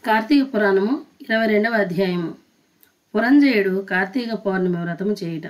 కార్తీక పురాణము ఇరవై రెండవ అధ్యాయము పురంజయుడు కార్తీక పౌర్ణమి వ్రతము చేయుట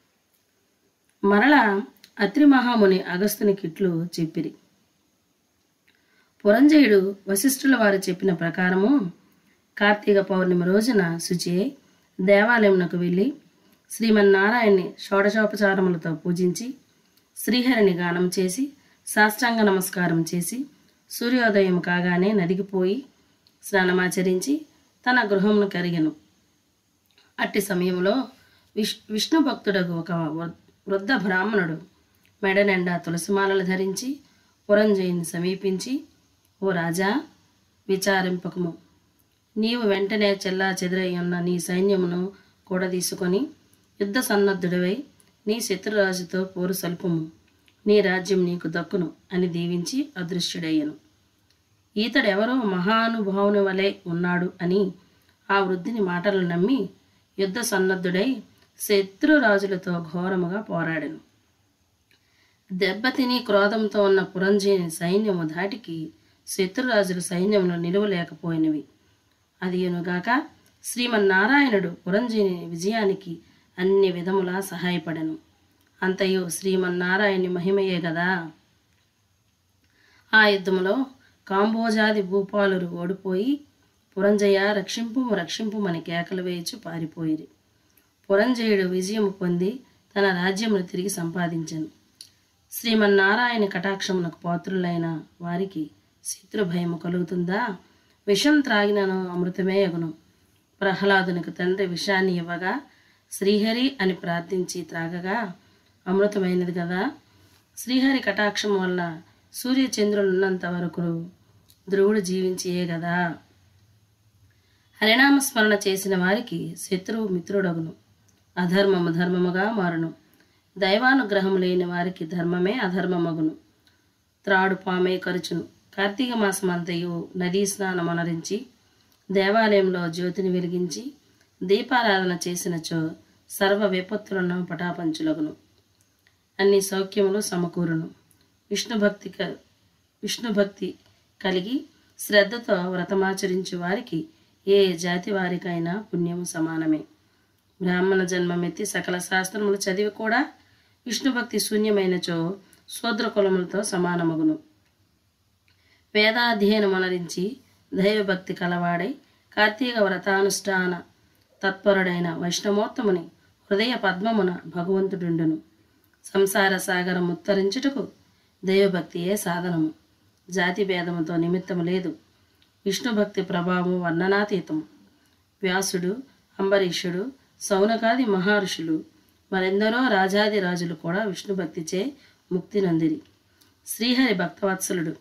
మరలా అత్రి మహాముని అగస్తుని కిట్లు చెప్పిరి పురంజయుడు వశిష్ఠుల వారు చెప్పిన ప్రకారము కార్తీక పౌర్ణమి రోజున శుచి అయి దేవాలయమునకు వెళ్ళి శ్రీమన్నారాయణ్ణి షోడశోపచారములతో పూజించి శ్రీహరిని గానం చేసి సాష్టాంగ నమస్కారం చేసి సూర్యోదయం కాగానే నదికి పోయి స్నానమాచరించి తన గృహమును కరిగెను అట్టి సమయంలో విష్ విష్ణు భక్తుడకు ఒక వృ- వృద్ధ బ్రాహ్మణుడు మెడ నిండా తులసిమాలలు ధరించి పురంజయుని సమీపించి ఓ రాజా విచారింపకము నీవు వెంటనే చెల్లా చెదిరై ఉన్న నీ సైన్యమును కూడా తీసుకొని యుద్ధ సన్నద్ధుడివై నీ శత్రురాజుతో పోరు సల్పుము నీ రాజ్యం నీకు దక్కును అని దీవించి అదృశ్యుడయ్యను ఈతడెవరో మహానుభావుని వలె ఉన్నాడు అని ఆ వృద్ధిని మాటలు నమ్మి యుద్ధ సన్నద్ధుడై శత్రురాజులతో ఘోరముగా పోరాడెను దెబ్బతిని క్రోధంతో ఉన్న పురంజీని సైన్యము ధాటికి శత్రురాజుల సైన్యములు నిలువలేకపోయినవి అదియునుగాక శ్రీమన్నారాయణుడు పురంజీని విజయానికి అన్ని విధములా సహాయపడెను అంతయు శ్రీమన్నారాయణి మహిమయే గదా ఆ యుద్ధములో కాంబోజాది భూపాలురు ఓడిపోయి పురంజయ రక్షింపుము రక్షింపుమని కేకలు వేయచు పారిపోయిరి పురంజయుడు విజయము పొంది తన రాజ్యమును తిరిగి సంపాదించెను శ్రీమన్నారాయణ కటాక్షమునకు పాత్రులైన వారికి శత్రు భయము కలుగుతుందా విషం త్రాగినను అమృతమే యగును ప్రహ్లాదునికి తండ్రి విషాన్ని ఇవ్వగా శ్రీహరి అని ప్రార్థించి త్రాగగా అమృతమైనది కదా శ్రీహరి కటాక్షం వల్ల సూర్యచంద్రులు ఉన్నంత వరకు ధ్రువుడు జీవించియే కదా హరినామస్మరణ చేసిన వారికి శత్రువు మిత్రుడగును అధర్మము ధర్మముగా మారును దైవానుగ్రహం లేని వారికి ధర్మమే అధర్మమగును త్రాడు పామే కరుచును కార్తీక మాసమంతయు నదీ స్నానం అనరించి దేవాలయంలో జ్యోతిని వెలిగించి దీపారాధన చేసినచో సర్వ విపత్తులను పటాపంచులగును అన్ని సౌఖ్యములు సమకూరును విష్ణు భక్తి క- విష్ణు భక్తి కలిగి శ్రద్ధతో వ్రతమాచరించు వారికి ఏ జాతి వారికైనా పుణ్యము సమానమే బ్రాహ్మణ జన్మమెత్తి సకల శాస్త్రములు చదివి కూడా విష్ణు భక్తి శూన్యమైనచో శూద్ర కులములతో సమానమగును వేదాధ్యయనం అనరించి దైవభక్తి కలవాడై కార్తీక వ్రతానుష్ఠాన తత్పరుడైన వైష్ణవోత్తముని హృదయ పద్మమున భగవంతుడుండును సంసార సాగరం ఉత్తరించుటకు దైవభక్తియే సాధనము జాతి భేదముతో నిమిత్తము లేదు విష్ణు భక్తి ప్రభావం వర్ణనాతీతము వ్యాసుడు అంబరీషుడు సౌనకాది మహర్షులు మరెందరో రాజాది రాజులు కూడా విష్ణు భక్తిచే ముక్తి నొందిరి శ్రీహరి భక్తవత్సలుడు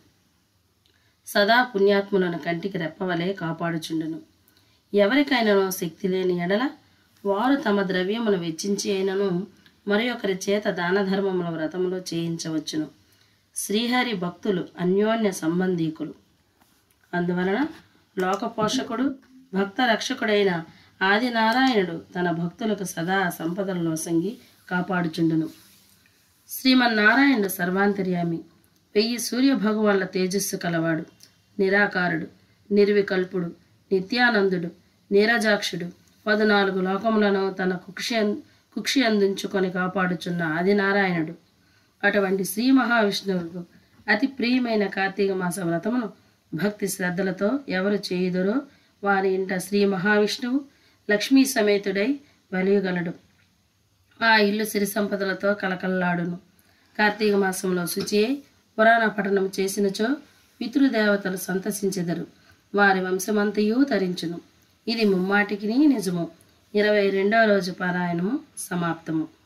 సదా పుణ్యాత్ములను కంటికి రెప్పవలే కాపాడుచుండును ఎవరికైనానో శక్తి లేని ఎడల వారు తమ ద్రవ్యమును వెచ్చించి అయినను మరి ఒకరి చేత దాన ధర్మముల వ్రతములో చేయించవచ్చును శ్రీహరి భక్తులు అన్యోన్య సంబంధీకులు అందువలన లోకపోషకుడు భక్త రక్షకుడైన ఆదినారాయణుడు తన భక్తులకు సదా సంపదలను వసంగి కాపాడుచుండును శ్రీమన్నారాయణుడు సర్వాంతర్యామి వెయ్యి సూర్య భగవాన్ల తేజస్సు కలవాడు నిరాకారుడు నిర్వికల్పుడు నిత్యానందుడు నీరజాక్షుడు పద్నాలుగు లోకములను తన కుక్షి కుక్షి అందించుకొని కాపాడుచున్న ఆదినారాయణుడు అటువంటి శ్రీ మహావిష్ణువుకు అతి ప్రియమైన కార్తీక మాస వ్రతమును భక్తి శ్రద్ధలతో ఎవరు చేయుదరో వారి ఇంట శ్రీ మహావిష్ణువు లక్ష్మీ సమేతుడై వెలుగలడు ఆ ఇల్లు సిరి సంపదలతో కలకల్లాడును కార్తీక మాసంలో శుచి అయి పురాణ పఠనం చేసినచో పితృదేవతలు సంతసించెదరు వారి వంశమంతయు తరించును ఇది ముమ్మాటికి నిజము ఇరవై రెండవ రోజు పారాయణము సమాప్తము